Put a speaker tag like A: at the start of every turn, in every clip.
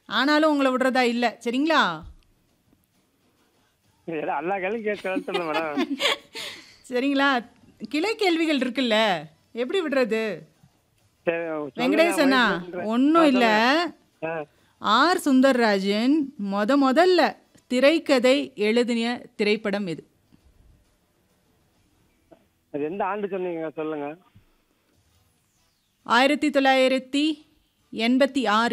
A: ஆனாலும் உங்களை விடுறதா இல்ல சரிங்களா
B: ஏதோ எல்லா கேள்வியும் கேட்க சொல்லுங்க மேடம்
A: சரிங்களா கிளை கேள்விகள் இருக்குல்ல எப்படி விடுறது
B: சரி சொல்லுங்க,
A: வெங்கடேசனா
B: முயற்சி பண்றேன்.
A: ஒன்றும் இல்லை
B: ஆ,
A: ஆர் சுந்தர்ராஜன் முத முதல்ல திரைக்கதை எழுதிய திரைப்படம் இது
B: அது எந்த ஆண்டு சொன்னீங்க சொல்லுங்க
A: ஆயிரத்தி தொள்ளாயிரத்தி எண்பத்தி ஆறு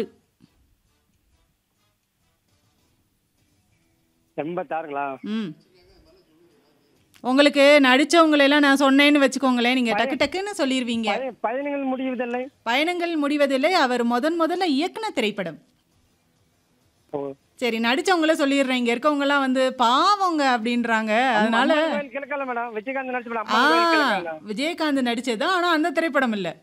B: எண்பத்தாறுங்களா
A: ம் உங்களுக்கு நடிச்சவங்களெல்லாம் நான் சொன்னேன்னு வச்சுக்கோங்களேன் நீங்க டக்கு டக்குன்னு சொல்லிடுவீங்க
B: பய- பயணங்கள் முடிவதில்லை
A: பயணங்கள் முடிவதில்லை அவர் முதன் முதல்ல இயக்குன திரைப்படம்
B: ஓ.
A: சரி நடிச்சவங்கள சொல்லிடுறேன் இங்க இருக்கவங்கலாம் வந்து பாவங்க அப்படின்றாங்க அதனால
B: அம்மா கோயில் கிழக்கால மேடம் விஜயகாந்த் நடிச்ச படம்
A: ஆ
B: அம்மா கோயில் கிழக்கால
A: விஜயகாந்த் நடிச்சது ஆனா அந்த திரைப்படம் இல்ல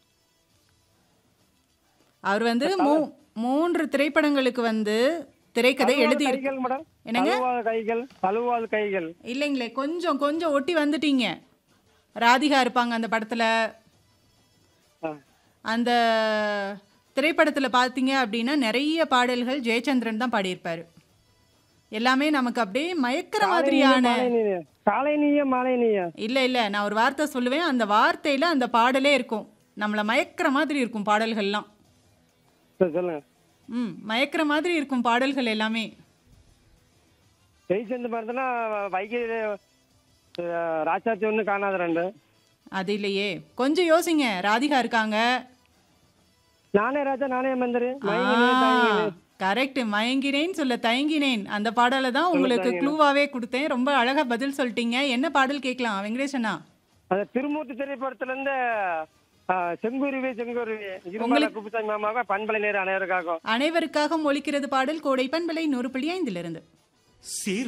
A: அவர் வந்து மூ மூன்று திரைப்படங்களுக்கு வந்து திரைக்கதை எழுதி இருக்கு
B: கைகள் மேடம்
A: என்னங்க?
B: அழுவாத கைகள் அழுவாத கைகள்
A: இல்லைங்களே கொஞ்சம் கொஞ்சம் ஒட்டி வந்துட்டீங்க ராதிகா இருப்பாங்க அந்த படத்துல
B: ஆ.
A: அந்த திரைப்படத்துல பார்த்தீங்க அப்படின்னா நிறைய பாடல்கள் ஜெயச்சந்திரன் தான் பாடியிருப்பாரு எல்லாமே நமக்கு அப்படியே மயக்கிற மாதிரியான
B: மாலை நீய காலை நீய மாலை நீய
A: இல்ல இல்ல நான் ஒரு வார்த்தை சொல்லுவேன் அந்த வார்த்தையில அந்த பாடலே இருக்கும் நம்மள மயக்கிற மாதிரி இருக்கும் பாடல்கள்லாம்
B: சரி, சொல்லுங்க
A: ம் மயக்கிற மாதிரி இருக்கும் பாடல்கள் எல்லாமே
B: ஜெய்சந்த் பார்த்தோன்னா வைகை ராசாத்தி ஒன்று காணாத ரெண்டு
A: அது இல்லையே கொஞ்சம் யோசிங்க ராதிகா இருக்காங்க
B: நானே ராஜா நானே மந்திரி மயங்கி நீ, தயங்கி நீ.
A: கரெக்ட் மயங்கினேன் சொல்ல தயங்கினேன் அந்த பாடலை தான் உங்களுக்கு க்ளூவாவே கொடுத்தேன் ரொம்ப அழகா பதில் சொல்லிட்டீங்க என்ன பாடல் கேட்கலாம் வெங்கடேஷனா
B: அந்த திருமூர்த்தி திரைப்படத்துல இருந்து ஆ, செங்குருவி செங்குருவி இருமல குப்புசாமி மாமாவை பண்பலை நேர அனைவருக்காகும்
A: அனைவருக்காக ஒலிக்கிறது பாடல் கோடை பண்பலை நூறு புள்ளி ஐந்திலிருந்து
C: சீர்